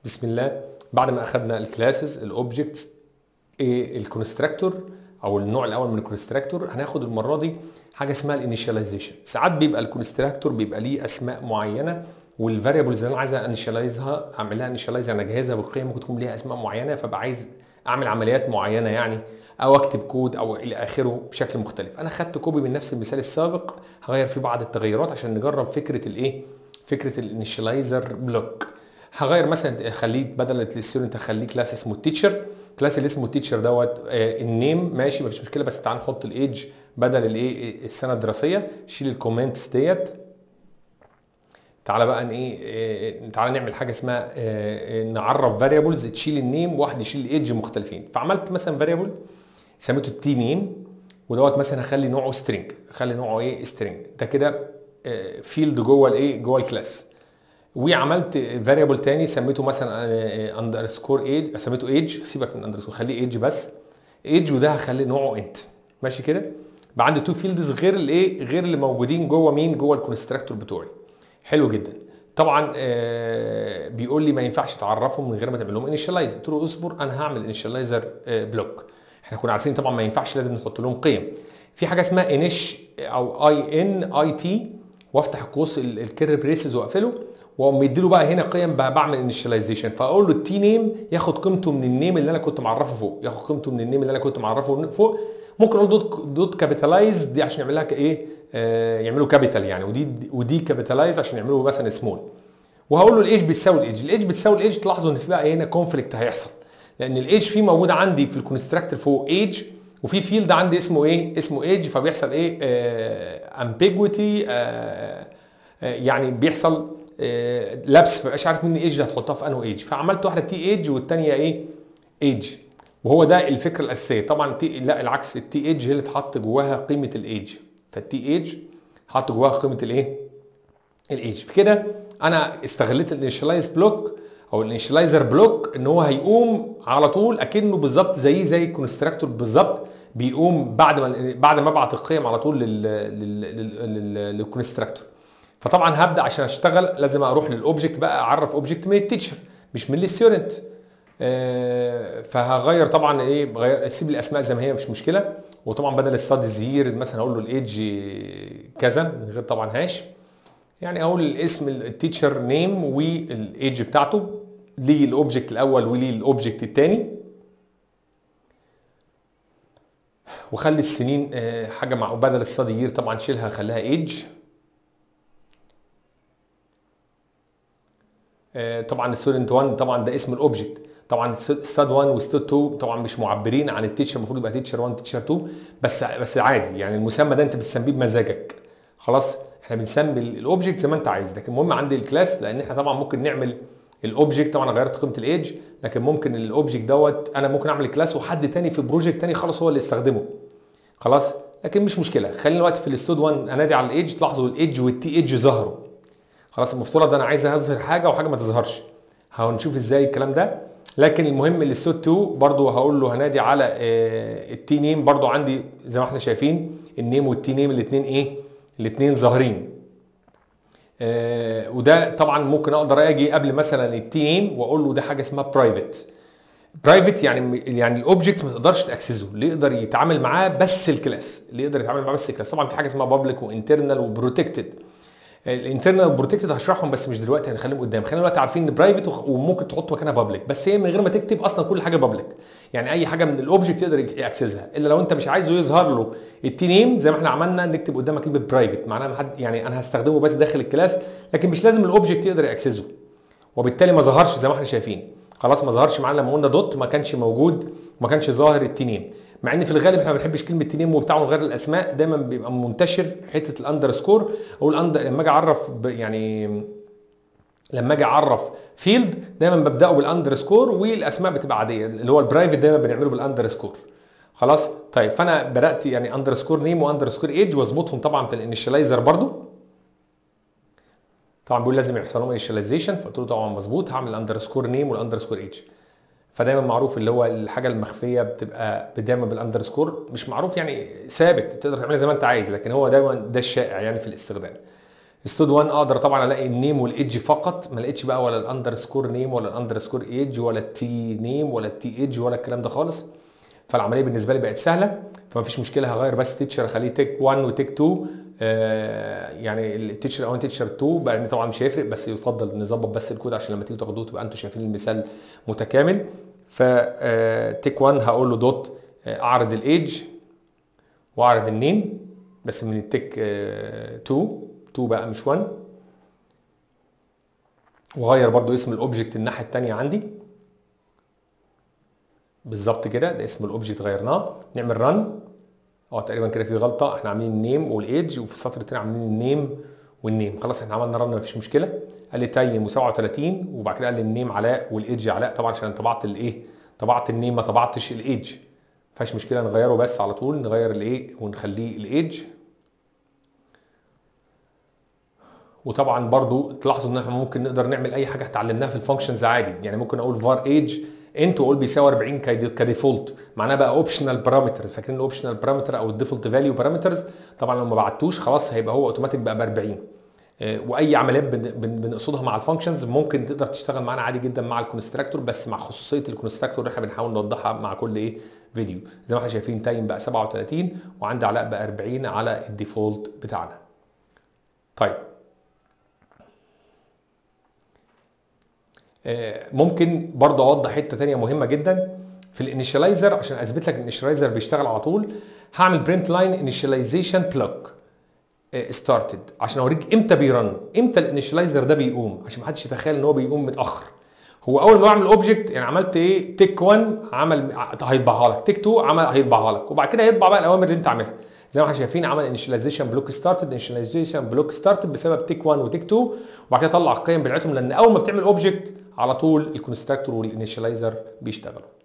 بسم الله بعد ما اخذنا الكلاسز الاوبجكتس ايه الكونستراكتور او النوع الاول من الكونستراكتور هناخد المره دي حاجه اسمها الانيشاليزيشن ساعات بيبقى الكونستراكتور بيبقى ليه اسماء معينه والفاريبلز اللي انا عايز انيشاليزها اعمل لها انيشاليز يعني اجهزها بالقيم ممكن تكون ليها اسماء معينه فبقى عايز اعمل عمليات معينه يعني او اكتب كود او الى اخره بشكل مختلف انا خدت كوبي من نفس المثال السابق هغير فيه بعض التغيرات عشان نجرب فكره الايه فكره الانيشاليزر بلوك هغير مثلا خليه بدل الستودنت اخليه كلاس اسمه التيتشر كلاس اللي اسمه التيتشر دوت آه النيم ماشي مفيش مشكله بس تعال نحط الايدج بدل الايه السنه الدراسيه شيل الكومنتس ديت تعالى بقى ايه آه تعالى نعمل حاجه اسمها آه نعرف فاريبلز تشيل النيم واحد يشيل الايدج مختلفين فعملت مثلا فاريبل سميته التي نيم ودوت مثلا هخلي نوعه سترينج اخلي نوعه ايه سترينج ده كده فيلد جوه الايه جوه الكلاس وعملت فاريبل تاني سميته مثلا اندرسكور ايج سميته ايج سيبك من اندرسكور خليه ايج بس ايج وده هخلي نوعه انت ماشي كده بقى عندي تو فيلدز غير الايه غير اللي موجودين جوه مين جوه الكونستراكتور بتوعي حلو جدا طبعا آه بيقول لي ما ينفعش تعرفهم من غير ما تعمل لهم انيشاليز قلت له اصبر انا هعمل انيشاليزر آه بلوك احنا كنا عارفين طبعا ما ينفعش لازم نحط لهم قيم في حاجه اسمها انيش او اي ان اي تي وافتح القوس الكير بريسز واقفله واقوم مديله بقى هنا قيم بقى بعمل انيشاليزيشن فاقول له التي نيم ياخد قيمته من النيم اللي انا كنت معرفه فوق ياخد قيمته من النيم اللي انا كنت معرفه فوق ممكن اقول دوت دوت كابيتالايز دي عشان يعمل لها ايه آه يعملوا كابيتال يعني ودي ودي كابيتالايز عشان يعملوا مثلا سمول وهقول له الايدج بتساوي الايدج الايدج بتساوي الايدج تلاحظوا ان في بقى هنا كونفليكت هيحصل لان الايدج فيه موجود عندي في الكونستراكتور فوق ايدج وفي فيلد عندي اسمه ايه اسمه ايدج فبيحصل ايه امبيجوتي آه آه يعني بيحصل آه لبس فمبقاش عارف مين ايج اللي هتحطها في انه ايج فعملت واحده تي ايج والثانيه ايه ايج وهو ده الفكره الاساسيه طبعا تي لا العكس التي ايج هي اللي اتحط جواها قيمه الايج فالتي ايج حط جواها قيمه الايه الايج في كده انا استغليت الانيشلايز بلوك او الانيشلايزر بلوك ان هو هيقوم على طول اكنه بالظبط زيه زي الكونستراكتور بالظبط بيقوم بعد ما بعد ما ابعت القيم على طول للكونستراكتور فطبعا هبدا عشان اشتغل لازم اروح للاوبجكت بقى اعرف اوبجكت من التيتشر مش من الستودنت آه فهغير طبعا ايه بغير اسيب الاسماء زي ما هي مش مشكله وطبعا بدل الستاديز هير مثلا اقول له الايدج كذا من غير طبعا هاش يعني اقول الاسم التيتشر نيم والايدج بتاعته للاوبجكت الاول وللاوبجكت الثاني وخلي السنين آه حاجه مع بدل الستادي يير طبعا شيلها خليها ايدج طبعا ستودنت 1 طبعا ده اسم الاوبجكت طبعا ستاد 1 وستاد 2 طبعا مش معبرين عن التيتشر المفروض يبقى تيتشر 1 تيتشر 2 بس بس عادي يعني المسمى ده انت بتسميه بمزاجك خلاص احنا بنسمي الاوبجكت زي ما انت عايز لكن المهم عندي الكلاس لان احنا طبعا ممكن نعمل الاوبجكت طبعا غيرت قيمه الايدج لكن ممكن الاوبجكت دوت انا ممكن اعمل كلاس وحد تاني في بروجكت تاني خلاص هو اللي يستخدمه خلاص لكن مش مشكله خلينا دلوقتي في الستود 1 انادي على الايدج تلاحظوا الايدج والتي ايدج ظهروا خلاص المفترض انا عايز اظهر حاجه وحاجه ما تظهرش هنشوف ازاي الكلام ده لكن المهم الستود 2 برضو هقول له هنادي على آه التي نيم برضو عندي زي ما احنا شايفين النيم والتي نيم الاثنين ايه الاثنين ظاهرين آه وده طبعا ممكن اقدر اجي قبل مثلا التي نيم واقول له ده حاجه اسمها برايفت برايفت يعني يعني الاوبجكتس ما تقدرش تاكسسه اللي يقدر يتعامل معاه بس الكلاس اللي يقدر يتعامل معاه بس الكلاس طبعا في حاجه اسمها بابليك وانترنال وبروتكتد الانترنال بروتكتد هشرحهم بس مش دلوقتي هنخليهم قدام خلينا دلوقتي عارفين ان برايفت وممكن تحط مكانها بابليك بس هي من غير ما تكتب اصلا كل حاجه بابليك يعني اي حاجه من الاوبجكت يقدر ياكسسها الا لو انت مش عايزه يظهر له التي نيم زي ما احنا عملنا نكتب قدامها كلمه برايفت معناها حد يعني انا هستخدمه بس داخل الكلاس لكن مش لازم الاوبجكت يقدر ياكسسه وبالتالي ما ظهرش زي ما احنا شايفين خلاص ما ظهرش معانا لما قلنا دوت ما كانش موجود وما كانش ظاهر التي نيم مع ان في الغالب احنا ما بنحبش كلمه تنيم وبتاع غير الاسماء دايما بيبقى منتشر حته الاندرسكور او الاندر لما اجي اعرف يعني لما اجي اعرف فيلد دايما ببداه بالاندرسكور والاسماء بتبقى عاديه اللي هو البرايفت دايما بنعمله بالاندرسكور خلاص طيب فانا بدات يعني اندرسكور نيم واندرسكور ايدج واظبطهم طبعا في الانيشاليزر برضو طبعا بيقول لازم يحصل لهم انيشاليزيشن فقلت له طبعا مظبوط هعمل الاندرسكور نيم والاندرسكور ايدج فدايما معروف اللي هو الحاجه المخفيه بتبقى دايما بالاندرسكور مش معروف يعني ثابت تقدر تعملها زي ما انت عايز لكن هو دايما ده الشائع يعني في الاستخدام ستود 1 اقدر طبعا الاقي النيم والايدج فقط ما لقيتش بقى ولا الاندرسكور نيم ولا الاندرسكور ايدج ولا التي نيم ولا التي ايدج ولا الكلام ده خالص فالعمليه بالنسبه لي بقت سهله فما فيش مشكله هغير بس تيتشر اخليه تيك 1 وتيك 2 آه يعني التيتشر الاولاني تيتشر 2 بقى طبعا مش هيفرق بس يفضل نظبط بس الكود عشان لما تيجوا تاخدوه تبقى انتوا شايفين المثال متكامل ف تيك 1 هقول له دوت اعرض الايدج واعرض النيم بس من التيك 2 2 بقى مش 1 وغير برضو اسم الاوبجكت الناحيه الثانيه عندي بالظبط كده ده اسم الاوبجكت غيرناه نعمل رن اه تقريبا كده في غلطه احنا عاملين النيم والايدج وفي السطر الثاني عاملين النيم والنيم خلاص احنا عملنا رن مفيش مشكله قال لي تايم و37 وبعد كده قال لي النيم علاء والايدج علاء طبعا عشان طبعت الايه طبعت النيم ما طبعتش الايدج مفيش مشكله نغيره بس على طول نغير الايه ونخليه الايدج وطبعا برضو تلاحظوا ان احنا ممكن نقدر نعمل اي حاجه اتعلمناها في الفانكشنز عادي يعني ممكن اقول var age انت واقول بيساوي 40 كديفولت معناه بقى اوبشنال بارامتر فاكرين الاوبشنال بارامتر او الديفولت فاليو بارامترز طبعا لو ما بعتوش خلاص هيبقى هو اوتوماتيك بقى ب 40 واي عمليات بنقصدها مع الفانكشنز ممكن تقدر تشتغل معانا عادي جدا مع الكونستراكتور بس مع خصوصيه الكونستراكتور اللي احنا بنحاول نوضحها مع كل ايه فيديو زي ما احنا شايفين تايم بقى 37 وعندي علاء بقى 40 على الديفولت بتاعنا طيب ممكن برضه اوضح حته ثانيه مهمه جدا في الانيشاليزر عشان اثبت لك الانيشاليزر بيشتغل على طول هعمل برنت لاين انيشاليزيشن بلوك ستارتد عشان اوريك امتى بيرن امتى الانيشاليزر ده بيقوم عشان ما حدش يتخيل ان هو بيقوم متاخر هو اول ما بعمل اوبجكت يعني عملت ايه تيك 1 عمل هيطبعها لك تيك 2 عمل هيطبعها لك وبعد كده هيطبع بقى الاوامر اللي انت عاملها زي ما احنا شايفين عمل انيشاليزيشن بلوك ستارتد انيشاليزيشن بلوك ستارتد بسبب تيك 1 وتيك 2 وبعد كده طلع القيم بتاعتهم لان اول ما بتعمل اوبجكت على طول الكونستراكتور والانيشاليزر بيشتغلوا